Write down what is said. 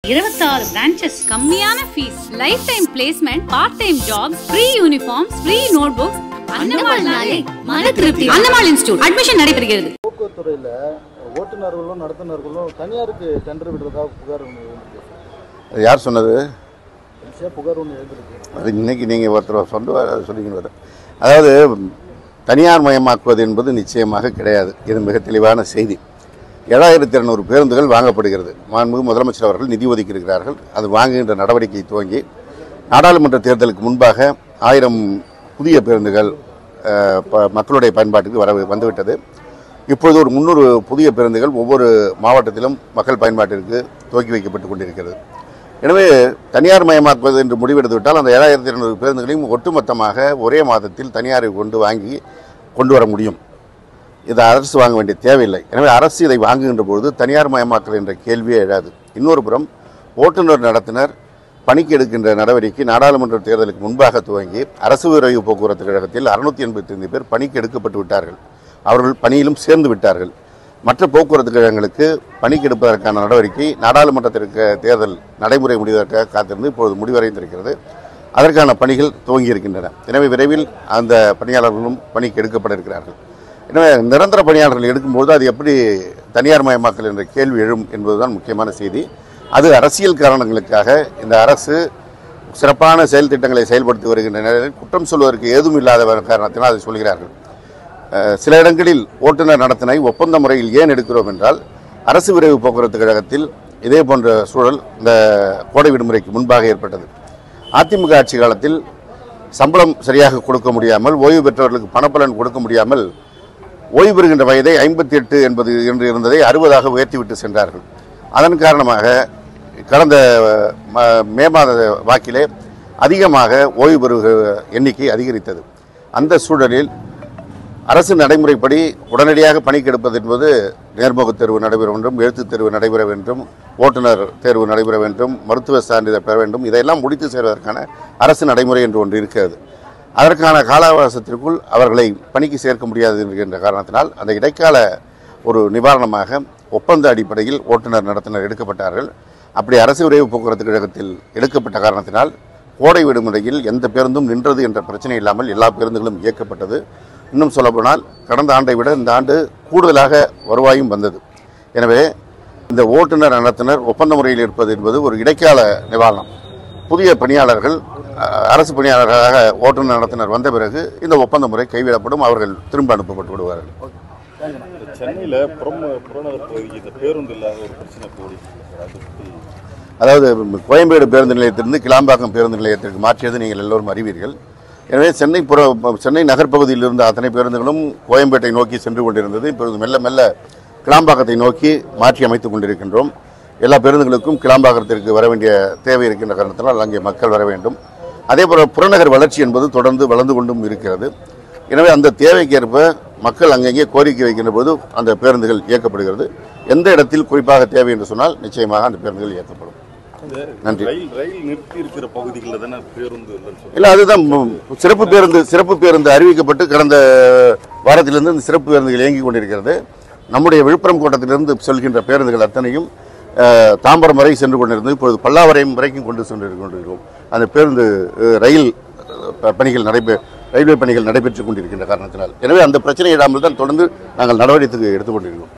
இருபத்தாறு பிரான்ச்சஸ் கம்மியான fees lifetime placement part time jobs free uniforms free notebooks அன்னமாள்னாலே மன திருப்தி அன்னமாள் இன்ஸ்டியூட் அட்மிஷன் நடைபெறுகிறது போக்குவரத்துறையில் ஓட்டுநர்களும் நடத்துனர்களும் தனியாருக்கு டெண்டர் விடுறதா புகார் ஒன்று எழுந்திருக்கு அது யார் சொன்னது ஈஸியாக புகார் ஒன்று எழுந்திருக்கு அது இன்னைக்கு நீங்கள் ஒருத்தர் சொந்த சொல்லிக்கணும் அதாவது தனியார் மயமாக்குவது என்பது நிச்சயமாக கிடையாது இது மிக தெளிவான செய்தி ஏழாயிரத்தி இரநூறு பேருந்துகள் வாங்கப்படுகிறது மாண்புமிகு முதலமைச்சர் அவர்கள் நிதி ஒதுக்கியிருக்கிறார்கள் அது வாங்குகின்ற நடவடிக்கை துவங்கி நாடாளுமன்ற தேர்தலுக்கு முன்பாக ஆயிரம் புதிய பேருந்துகள் அஹ், ப- மக்களுடைய பயன்பாட்டுக்கு வர வந்துவிட்டது இப்பொழுது ஒரு முந்நூறு புதிய பேருந்துகள் ஒவ்வொரு மாவட்டத்திலும் மக்கள் பயன்பாட்டிற்கு துவக்கி வைக்கப்பட்டு கொண்டிருக்கிறது எனவே தனியார் மயமாக்குவது என்று முடிவெடுத்து விட்டால் அந்த ஏழாயிரத்தி இருநூறு பேருந்துகளையும் ஒட்டுமொத்தமாக ஒரே மாதத்தில் தனியாரை கொண்டு வாங்கி கொண்டு வர முடியும் இதை அரசு வாங்க வேண்டிய தேவையில்லை எனவே அரசு இதை வாங்குகின்ற பொழுது தனியார் மயமாக்கல் என்ற கேள்வியே எழாது இன்னொரு புறம் ஓட்டுநர் நடத்துனர் பணிக்கு எடுக்கின்ற நடவடிக்கை நாடாளுமன்ற தேர்தலுக்கு முன்பாக துவங்கி அரசு விரைவு போக்குவரத்து கழகத்தில் அறுநூத்தி எண்பத்தி ஐந்து பேர் பணிக்கு எடுக்கப்பட்டு விட்டார்கள் அவர்கள் பணியிலும் சேர்ந்து விட்டார்கள் மற்ற போக்குவரத்து கழகங்களுக்கு பணிக்கு எடுப்பதற்கான நடவடிக்கை நாடாளுமன்றத்திற்கு தேர்தல் நடைமுறை முடிவதற்காக காத்திருந்து இப்பொழுது முடிவடைந்திருக்கிறது அதற்கான பணிகள் துவங்கி இருக்கின்றன எனவே விரைவில் அந்த பணியாளர்களும் பணிக்கு எடுக்கப்பட இருக்கிறார்கள் எனவே நிரந்தர பணியாளர்கள் எடுக்கும்போது அது எப்படி தனியார் மயமாக்கல் என்ற கேள்வி எழும் என்பதுதான் முக்கியமான செய்தி அது அரசியல் காரணங்களுக்காக இந்த அரசு சிறப்பான செயல் திட்டங்களை செயல்படுத்தி வருகின்ற நிலையில் குற்றம் சொல்வதற்கு ஏதும் இல்லாத காரணத்தினால் அதை சொல்கிறார்கள் அஹ், சில இடங்களில் ஓட்டுநர் நடத்தினை ஒப்பந்த முறையில் ஏன் எடுக்கிறோம் என்றால் அரசு விரைவு போக்குவரத்து கழகத்தில் இதே போன்ற சூழல் இந்த கோடை விடுமுறைக்கு முன்பாக ஏற்பட்டது அதிமுக ஆட்சி காலத்தில் சம்பளம் சரியாக கொடுக்க முடியாமல் ஓய்வு பெற்றவர்களுக்கு பணப்பலன் கொடுக்க முடியாமல் ஓய்வு பெறுகின்ற வயதை ஐம்பத்தி எட்டு என்பது என்று இருந்ததை அறுபதாக உயர்த்திவிட்டு சென்றார்கள் அதன் காரணமாக கடந்த ம- மே மாத வாக்கிலே அதிகமாக ஓய்வு பெறுகிற எண்ணிக்கை அதிகரித்தது அந்த சூழலில் அரசு நடைமுறைப்படி உடனடியாக பணிக்கு எடுப்பது என்பது நேர்முகத் தேர்வு நடைபெற வேண்டும் எழுத்துத் தேர்வு நடைபெற வேண்டும் ஓட்டுநர் தேர்வு நடைபெற வேண்டும் மருத்துவ சான்றிதழ் பெற வேண்டும் இதையெல்லாம் முடித்து சேர்வதற்கான அரசு நடைமுறை என்று ஒன்று இருக்கிறது அதற்கான கால அவகாசத்திற்குள் அவர்களை பணிக்கு சேர்க்க முடியாது என்கின்ற காரணத்தினால் அந்த இடைக்கால ஒரு நிவாரணமாக ஒப்பந்த அடிப்படையில் ஓட்டுநர் நடத்துனர் எடுக்கப்பட்டார்கள் அப்படி அரசு விரைவு போக்குவரத்து கழகத்தில் எடுக்கப்பட்ட காரணத்தினால் கோடை விடுமுறையில் எந்த பேருந்தும் நின்றது என்ற பிரச்சனை இல்லாமல் எல்லா பேருந்துகளும் இயக்கப்பட்டது இன்னும் சொல்லப்போனால் கடந்த ஆண்டை விட இந்த ஆண்டு கூடுதலாக வருவாயும் வந்தது எனவே இந்த ஓட்டுநர் நடத்துனர் ஒப்பந்த முறையில் இருப்பது என்பது ஒரு இடைக்கால நிவாரணம் புதிய பணியாளர்கள் அஹ், அரசு பணியாளர்களாக ஓட்டுநர் நடத்துனர் வந்த பிறகு இந்த ஒப்பந்த முறை கைவிடப்படும் அவர்கள் திரும்ப அனுப்பப்பட்டு விடுவார்கள் சென்னையில் புறம் புறநகர் பகுதிக்கு இந்த பேருந்து இல்லாத ஒரு பிரச்சனை கூடி அதை பற்றி அதாவது கோயம்பேடு பேருந்து நிலையத்திலிருந்து கிளாம்பாக்கம் பேருந்து நிலையத்திற்கு மாற்றியது நீங்கள் எல்லோரும் அறிவீர்கள் எனவே சென்னை புற சென்னை நகர்ப்பகுதியில் இருந்த அத்தனை பேருந்துகளும் கோயம்பேட்டை நோக்கி சென்று கொண்டிருந்தது இப்பொழுது மெல்ல மெல்ல கிளாம்பாக்கத்தை நோக்கி மாற்றி அமைத்துக் கொண்டிருக்கின்றோம் எல்லா பேருந்துகளுக்கும் கிளாம்பாக்கத்திற்கு வர வேண்டிய தேவை இருக்கின்ற காரணத்தினால் அங்கே மக்கள் வர வேண்டும் அதே போல புறநகர் வளர்ச்சி என்பது தொடர்ந்து வளர்ந்து கொண்டும் இருக்கிறது எனவே அந்த தேவைக்கேற்ப மக்கள் அங்கங்கே கோரிக்கை வைக்கின்ற போது அந்த பேருந்துகள் இயக்கப்படுகிறது எந்த இடத்தில் குறிப்பாக தேவை என்று சொன்னால் நிச்சயமாக அந்த பேருந்துகள் இயக்கப்படும் நன்றி. ரயில் ரயில் நிறுத்தி இருக்கிற பகுதிகளில் தானே பேருந்து இல்லைன்னு சொல்லி இல்லை அதுதான் ம், சிறப்பு பேருந்து சிறப்பு பேருந்து அறிவிக்கப்பட்டு கடந்த வாரத்திலிருந்து இந்த சிறப்பு பேருந்துகள் இயங்கிக் கொண்டிருக்கிறது நம்முடைய விழுப்புரம் கோட்டத்திலிருந்து செல்கின்ற பேருந்துகள் அத்தனையும் அஹ், தாம்பரம் வரை சென்று கொண்டிருந்தது இப்பொழுது பல்லாவரம் வரைக்கும் கொண்டு சென்று கொண்டிருக்கிறோம் அந்த பேருந்து அஹ், ரயில் அஹ், பணிகள் நடைபெ ரயில்வே பணிகள் நடைபெற்றுக் கொண்டிருக்கின்ற காரணத்தினால் எனவே அந்த பிரச்சனை இல்லாமல் தான் தொடர்ந்து நாங்கள் நடவடிக்கை எடுத்துக் கொண்டிருக்கிறோம்